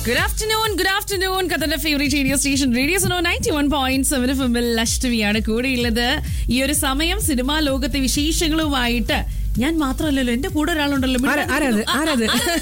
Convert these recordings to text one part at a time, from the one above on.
Good afternoon good afternoon കഥന്റെ favourite radio station radio Suno ninety one point seven എഫിൽ അഷ്ടമിയാണ് കൂടെയുള്ളത് ഈ ഒരു സമയം സിനിമാ ലോകത്തെ വിശേഷങ്ങളുമായിട്ട് ഞാൻ മാത്രമല്ലല്ലോ എന്റെ കൂടെ ഒരാളുണ്ടല്ലോ ആരാ- ആരാത്? ആരാത്?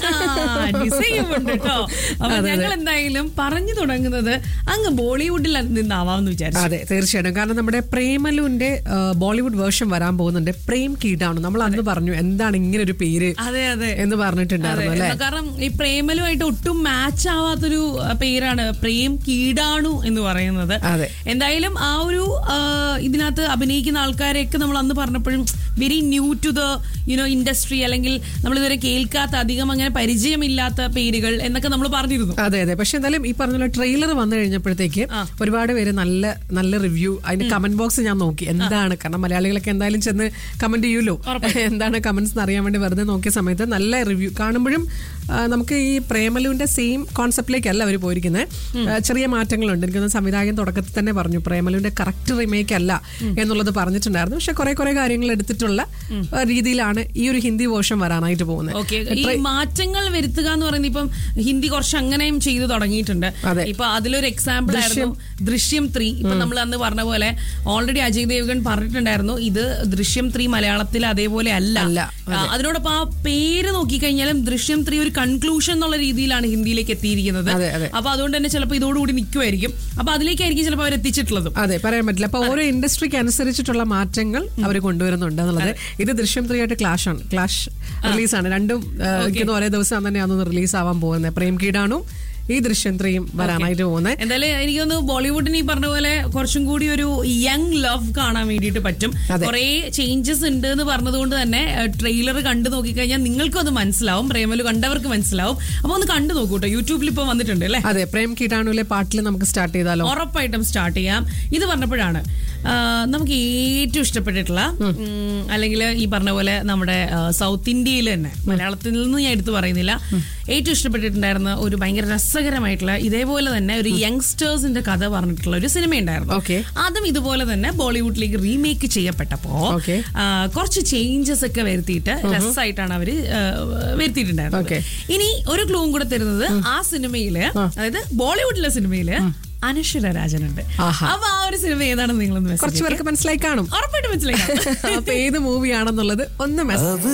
ആ, നിസയുമുണ്ട് കേട്ടോ അപ്പൊ അതെ, അതെ. ഞങ്ങൾ എന്തായാലും പറഞ്ഞു തുടങ്ങുന്നത് അങ്ങ് ബോളിവുഡിൽ നിന്നാവാമെന്ന് വിചാരിച്ചു അതെ തീർച്ചയായിട്ടും കാരണം നമ്മുടെ പ്രേമലുവിന്റെ ആ, ബോളിവുഡ് വേർഷൻ വരാൻ പോകുന്നുണ്ട് പ്രേം കീടാണ് നമ്മൾ അന്ന് പറഞ്ഞു എന്താണ് ഇങ്ങനെ ഒരു പേര് അതെ അതെ എന്ന് പറഞ്ഞിട്ടുണ്ടായിരുന്നു അതെ, അല്ലെ കാരണം ഈ പ്രേമലുമായിട്ട് ഒട്ടും മാച്ച് ആവാത്തൊരു അഹ്, പേരാണ് പ്രേം കീടാണു എന്ന് പറയുന്നത് അതെ. എന്തായാലും ആ ഒരു ആ, ഇതിനകത്ത് അഭിനയിക്കുന്ന ആൾക്കാരെയൊക്കെ നമ്മൾ അന്ന് പറഞ്ഞപ്പോഴും very new to the you know industry അല്ലെങ്കിൽ നമ്മൾ ഇതുവരെ കേൾക്കാത്ത അധികം അങ്ങനെ പരിചയമില്ലാത്ത പേരുകൾ എന്നൊക്കെ നമ്മൾ പറഞ്ഞിരുന്നു അതെ അതെ പക്ഷെ എന്തായാലും ഈ പറഞ്ഞ ട്രെയിലർ വന്നു കഴിഞ്ഞപ്പോഴത്തേക്ക് ഒരുപാട് പേര് നല്ല നല്ല റിവ്യൂ അതിന്റെ കമന്റ് ബോക്സ് ഞാൻ നോക്കി എന്താണ് കാരണം മലയാളികളൊക്കെ എന്തായാലും ചെന്ന് കമന്റ് ചെയ്യുമല്ലോ എന്താണ് കമന്റ്സ് അറിയാൻ വേണ്ടി വെറുതെ നോക്കിയ സമയത്ത് നല്ല റിവ്യൂ കാണുമ്പോഴും ആ, നമുക്ക് ഈ പ്രേമലുവിന്റെ സെയിം കോൺസെപ്റ്റിലേക്കല്ല അവർ പോയിരിക്കുന്നത് ആ, ചെറിയ മാറ്റങ്ങളുണ്ട് എനിക്കൊന്ന് സംവിധായകൻ തുടക്കത്തിൽ തന്നെ പറഞ്ഞു പ്രേമലുവിന്റെ കറക്റ്റ് റിമേക്ക് അല്ല എന്നുള്ളത് പറഞ്ഞിട്ടുണ്ടായിരുന്നു പക്ഷെ കുറെ കുറെ കാര്യങ്ങൾ എടുത്തിട്ടുള്ള ആ, രീതിയിലാണ് ഈ ഒരു ഹിന്ദി വേർഷൻ വരാനായിട്ട് പോകുന്നത് ഓക്കെ ഈ മാറ്റങ്ങൾ വരുത്തുക എന്ന് പറയുന്നത് ഇപ്പം ഹിന്ദി കുറച്ച് അങ്ങനെയും ചെയ്തു തുടങ്ങിയിട്ടുണ്ട് അതെ. ഇപ്പൊ അതിലൊരു എക്സാമ്പിൾ ആയിരുന്നു ദൃശ്യം ത്രീ ഇപ്പൊ നമ്മൾ അന്ന് പറഞ്ഞ പോലെ ഓൾറെഡി അജയ് ദേവ്ഗൺ പറഞ്ഞിട്ടുണ്ടായിരുന്നു ഇത് ദൃശ്യം ത്രീ മലയാളത്തിൽ അതേപോലെ അല്ല അല്ല, ആ, അതിനോടൊപ്പം ആ പേര് നോക്കിക്കഴിഞ്ഞാലും ദൃശ്യം ത്രീ ഒരു കൺക്ലൂഷൻ എന്നുള്ള രീതിയിലാണ് ഹിന്ദിയിലേക്ക് എത്തിയിരിക്കുന്നത് അതെ, അതെ. അപ്പൊ അതുകൊണ്ട് തന്നെ ചിലപ്പോൾ ഇതോടുകൂടി നിൽക്കുമായിരിക്കും അപ്പൊ അതിലേക്കായിരിക്കും ചിലപ്പോൾ അവർ എത്തിച്ചിട്ടുള്ളതും അതെ പറയാൻ പറ്റില്ല അപ്പൊ ഓരോ ഇൻഡസ്ട്രിക്ക് അനുസരിച്ചിട്ടുള്ള മാറ്റങ്ങൾ അവർ കൊണ്ടുവരുന്നുണ്ട് എന്നുള്ളത് ഇത് ദൃശ്യം ത്രീ ആയിട്ട് ക്ലാഷ് ആണ് ക്ലാഷ് റിലീസാണ് രണ്ടും ആ, എനിക്ക് ഒരേ ദിവസം തന്നെയാണ് റിലീസ് ആവാൻ പോകുന്നത് പ്രേം കീടാണും ഈ ദൃശ്യം ത്രീയും വരാനായിട്ട് പോകുന്നത് എന്തായാലും എനിക്ക് തോന്നുന്നു ബോളിവുഡിന് ഈ പറഞ്ഞ പോലെ കുറച്ചും കൂടി ഒരു യങ് ലവ് കാണാൻ വേണ്ടിയിട്ട് പറ്റും അതെ. കുറെ ചേഞ്ചസ് ഉണ്ട് എന്ന് പറഞ്ഞതുകൊണ്ട് തന്നെ ട്രെയിലർ കണ്ടു നോക്കിക്കഴിഞ്ഞാൽ നിങ്ങൾക്കും അത് മനസ്സിലാവും പ്രേമലു കണ്ടവർക്ക് മനസ്സിലാവും അപ്പൊ ഒന്ന് കണ്ടു നോക്കൂ കേട്ടോ യൂട്യൂബിൽ ഇപ്പൊ വന്നിട്ടുണ്ട് അല്ലേ അതെ പ്രേം കീടാണുവിലെ പാട്ടിൽ നമുക്ക് സ്റ്റാർട്ട് ചെയ്താലോ ഉറപ്പായിട്ടും സ്റ്റാർട്ട് ചെയ്യാം ഇത് പറഞ്ഞപ്പോഴാണ് ആ, നമുക്ക് ഏറ്റവും ഇഷ്ടപ്പെട്ടിട്ടുള്ള അല്ലെങ്കിൽ ഈ പറഞ്ഞ പോലെ നമ്മുടെ ആ, സൗത്ത് ഇന്ത്യയിൽ തന്നെ മലയാളത്തിൽ നിന്ന് ഞാൻ എടുത്തു പറയുന്നില്ല ഏറ്റവും ഇഷ്ടപ്പെട്ടിട്ടുണ്ടായിരുന്ന ഒരു ഭയങ്കര രസകരമായിട്ടുള്ള ഇതേപോലെ തന്നെ ഒരു യങ്സ്റ്റേഴ്സിന്റെ കഥ പറഞ്ഞിട്ടുള്ള ഒരു സിനിമ ഉണ്ടായിരുന്നു Okay. അതും ഇതുപോലെ തന്നെ ബോളിവുഡിലേക്ക് റീമേക്ക് ചെയ്യപ്പെട്ടപ്പോ Okay. ആ, കുറച്ച് ചേഞ്ചസ് ഒക്കെ വരുത്തിയിട്ട് രസമായിട്ടാണ് അവര് ആ, വരുത്തിയിട്ടുണ്ടായിരുന്നത് Okay. ഇനി ഒരു ക്ലൂവും കൂടെ തരുന്നത് ആ സിനിമയില് അതായത് ബോളിവുഡിലെ സിനിമയില് അനശ്വര രാജനുണ്ട് ആഹാ. അപ്പൊ ആ ഒരു സിനിമ ഏതാണെന്ന് നിങ്ങളൊന്ന് കുറച്ച് മെസ്സേജ് പേർക്ക് മനസ്സിലായി കാണും ഉറപ്പായിട്ട് മനസ്സിലാക്കാം അപ്പൊ ഏത് മൂവിയാണെന്നുള്ളത് ഒന്ന് മെസ്സേജ്